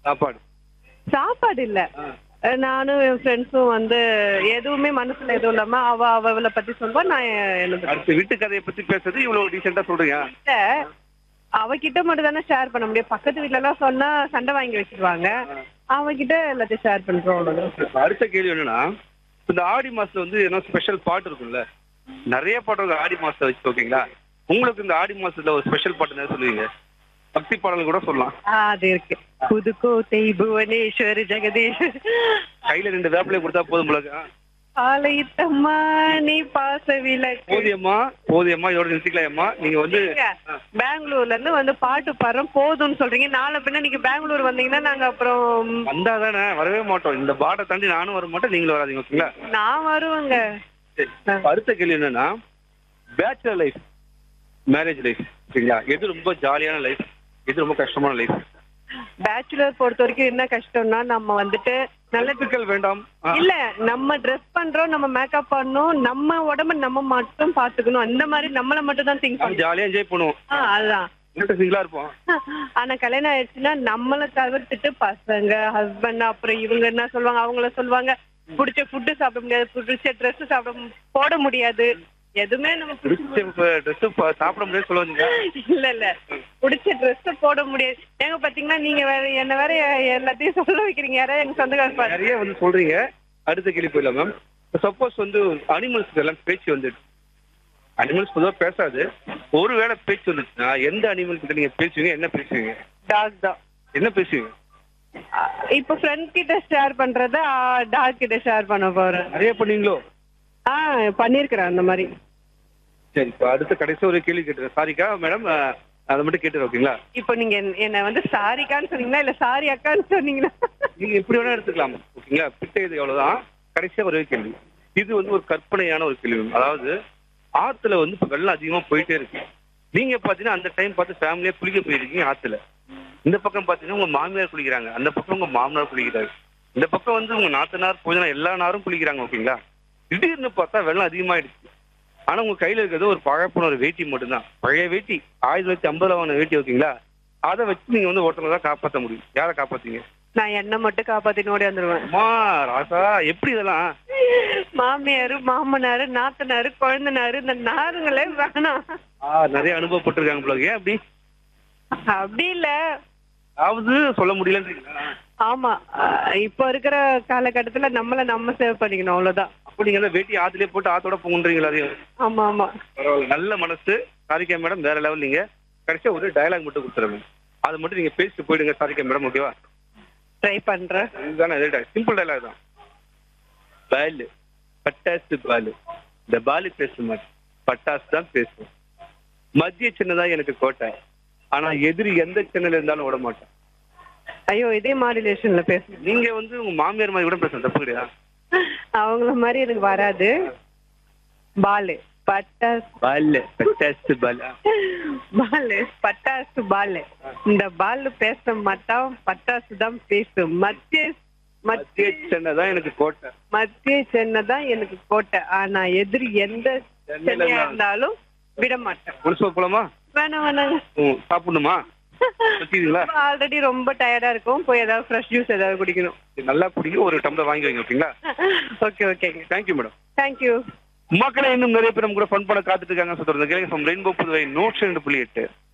சாப்பாடு சாப்பாடு இல்ல அஹ் நானும் என் ஃப்ரெண்ட்ஸும் வந்து எதுவுமே மனசுல எதுவும் இல்லாம அவ அவ அவளை பத்தி சொல்வா நான் என்ன அடுத்து வீட்டு கதையை பத்தி பேசுறது இவ்வளவு டீசெண்டா சொல்றீங்க அவகிட்ட மட்டும் தானே ஷேர் பண்ண முடியும் பக்கத்து வீட்ல எல்லாம் சொன்னா சண்டை வாங்கி வச்சிருவாங்க அவகிட்ட எல்லாத்தையும் ஷேர் பண்றோம் அவ்வளவுதான் இப்ப அடுத்த கேள்வி என்னன்னா இந்த ஆடி மாசத்துல வந்து என்ன ஸ்பெஷல் பாட்டு இருக்கும்ல நிறைய பாட்டு இருக்கு ஆடி மாசத்தை வச்சு ஓகேங்களா உங்களுக்கு இந்த ஆடி மாசத்துல ஒரு ஸ்பெஷல் பாட்டு என்ன சொல்லுவீங்க பக்தி பாடல் கூட சொல்லலாம் ஆ, அது இருக்கு புதுக்கோட்டை புவனேஸ்வர் ஜெகதீஷ் கையில ரெண்டு வேப்பிலையை கொடுத்தா போதும் போல இருக்கு. ஆ. ஆலயத்தம்மா நீ பாச விளக்கு போதியம்மா போதியம்மா இதோட நிறுத்திக்கலாம்மா நீங்க வந்து ஏங்க, பெங்களூர்ல இருந்து வந்து பாட்டு பாடுறோம் போதும்னு சொல்றீங்க நாளை பின்ன நீங்க பெங்களூர் வந்தீங்கன்னா நாங்க அப்புறம் வந்தா தானே வரவே மாட்டோம் இந்த பாட்டை தாண்டி நானும் வர மாட்டேன் நீங்களும் வராதீங்க ஓகேங்களா நான் வருவேங்க சரி. அடுத்த கேள்வி என்னன்னா பேச்சுலர் லைஃப் மேரேஜ் லைஃப் சரிங்களா எது ரொம்ப ஜாலியான லைஃப் எது ரொம்ப கஷ்டமான லைஃப் பேச்சுலர் பொறுத்த வரைக்கும் என்ன கஷ்டம்னா நம்ம வந்துட்டு நல்ல நல்லதுக்கள் வேண்டாம் ஆ. இல்ல நம்ம ட்ரெஸ் பண்றோம் நம்ம மேக்கப் பண்ணணும் நம்ம உடம்ப நம்ம மட்டும் பாத்துக்கணும் அந்த மாதிரி நம்மள மட்டும் தான் திங்க் நம்ம பண்ணணும் ஜாலியா என்ஜாய் பண்ணுவோம் ஆ, அதுதான் சிங்கிளா இருப்போம் ஆனா கல்யாணம் ஆயிடுச்சுன்னா நம்மள தவிர்த்துட்டு பசங்க ஹஸ்பண்ட் அப்புறம் இவங்க என்ன சொல்லுவாங்க அவங்கள சொல்லுவாங்க பிடிச்ச ஃபுட்டு சாப்பிட முடியாது பிடிச்ச ட்ரெஸ் சாப்பிட மு- போட முடியாது எதுவுமே நம்ம பிடிச்ச- ட்ரெஸ் சாப்பிட முடியாது சொல்லுவாங்க இல்ல இல்ல பிடிச்ச ட்ரெஸ் போட முடியாது ஏங்க பாத்தீங்கன்னா நீங்க வேற என்ன வேற எல்லாத்தையும் சொல்ல வைக்கிறீங்க யாராவது எங்க சொந்தக்கார பாரு நிறைய வந்து சொல்றீங்க அடுத்த கேள்வி போயிடலாம் மேம் சப்போஸ் வந்து அனிமல்ஸ் எல்லாம் பேச்சு வந்துட்டு அனிமல்ஸ் பொதுவா பேசாது ஒருவேளை பேச்சு வந்துச்சுன்னா எந்த அனிமல் கிட்ட நீங்க பேசுவீங்க என்ன பேசுவீங்க டாக் தான் என்ன பேசுவீங்க அஹ் இப்ப ஃப்ரெண்ட் கிட்ட ஷேர் பண்றத டாக் கிட்ட ஷேர் பண்ண போறேன் நிறைய பண்ணீங்களோ ஆ பண்ணிருக்கிறேன் அந்த மாதிரி சரி இப்போ அடுத்த கடைசி ஒரு கேள்வி கேட்டுறேன் சாரிக்கா மேடம் அதை மட்டும் கேட்டுறேன் ஓகேங்களா இப்போ நீங்க என்ன- என்ன வந்து சாரிக்கான்னு சொன்னீங்களா இல்ல சாரி அக்கான்னு சொன்னீங்களா நீங்க எப்படி வேணா எடுத்துக்கலாம் ஓகேங்களா பிட்ட இது அவ்வளவுதான் கடைசியா ஒரே கேள்வி இது வந்து ஒரு கற்பனையான ஒரு கேள்வி அதாவது ஆத்துல வந்து இப்ப வெள்ளம் அதிகமா போயிட்டே இருக்கு நீங்க பாத்தீங்கன்னா அந்த டைம் பார்த்து ஃபேமிலியா குளிக்க போயிருக்கீங்க ஆத்துல இந்த பக்கம் பாத்தீங்கன்னா உங்க மாமியார் குளிக்கிறாங்க அந்த பக்கம் உங்க மாமனார் குளிக்கிறாரு இந்த பக்கம் வந்து உங்க நாத்தனார் போதுனா எல்லா நாரும் குளிக்கிறாங்க ஓகேங்களா திடீர்னு பார்த்தா வெள்ளம் அதிகமாயிடுச்சு ஆனா உங்க கையில இருக்கிறது ஒரு பழப்பன ஒரு வேட்டி மட்டும்தான் பழைய வேட்டி ஆயிரத்தி தொள்ளாயிரத்தி ஐம்பதுல வாங்கின வேட்டி ஓகேங்களா அதை வச்சு நீங்க வந்து ஒருத்தவங்க தான் காப்பாற்ற முடியும் யாரை காப்பாத்தீங்க நான் என்ன மட்டும் காப்பாத்தின்னு ஓடி வந்துருவேன் அம்மா ராசா எப்படி இதெல்லாம் மாமியாரு மாமனாரு நாத்தனாரு குழந்தனாரு இந்த நாருங்களே வேணாம் ஆ, நிறைய அனுபவப்பட்டிருக்காங்க போல இருக்கு. ஏன் அப்படி அப்படி இல்ல அதாவது சொல்ல முடியலன்றீங்களா ஆமா அஹ் இப்ப இருக்கிற காலகட்டத்துல நம்மள நம்ம சேவ் பண்ணிக்கணும் அவ்வளவுதான் அப்படிங்கிற வேட்டி ஆத்துலயே போட்டு ஆத்தோட போகுன்றீங்களா அதையும் ஆமா ஆமா பரவாயில்ல நல்ல மனசு சாரிக்கா மேடம் வேற லெவல் நீங்க கடைசியா ஒரு டயலாக் மட்டும் கொடுத்துருங்க அதை மட்டும் நீங்க பேசிட்டு போயிடுங்க சாரிக்கா மேடம் ஓகேவா ட்ரை பண்றேன் இதுதானே சிம்பிள் டயலாக் தான் பால் பட்டாசு பால் இந்த பால் பேச மாட்டேன் பட்டாசு தான் பேசும் மத்திய சின்னதா எனக்கு கோட்டை ஆனா எதிரி எந்த சின்னல இருந்தாலும் விட மாட்டேன் ஐயோ இதே மாடுலேஷன்ல பேசணும் நீங்க வந்து உங்க மாமியார் மாதிரி கூட பேசணும் தப்பு கிடையாது அவங்கள மாதிரி எனக்கு வராது பாலு பட்டாசு பால் பட்டாசு பால் பாலு பட்டாசு பாலு இந்த பாலு பேச மாட்டான் பட்டாசு தான் பேசும் மத்திய மத்திய மத்திய சென்னை தான் எனக்கு கோட்டை மத்திய சென்னை தான் எனக்கு கோட்டை ஆனா எதிரி எந்த சென்னையில சென்னையா தான். இருந்தாலும் விட மாட்டேன் முழுசா போலாமா வேணாம் வேணாங்க ம், சாப்பிடணுமா வச்சுக்கிறீங்களா ஆல்ரெடி ரொம்ப டயர்டா இருக்கும் போய் ஏதாவது ஃப்ரெஷ் ஜூஸ் ஏதாவது குடிக்கணும் நல்லா குடிங்க ஒரு டம்ளர் வாங்கி வைங்க ஓகேங்களா ஓகே ஓகேங்க தேங்க்யூ மேடம் தேங்க்யூ மக்களை இன்னும் நிறைய பேர் நம்ம கூட ஃபன் பண்ண காத்துட்டு இருக்காங்க சொல்றது கேளுங்க ஃப்ரம் ரெயின்போ புதுவை நூற்றி ரெண்டு புள்ளி எட்டு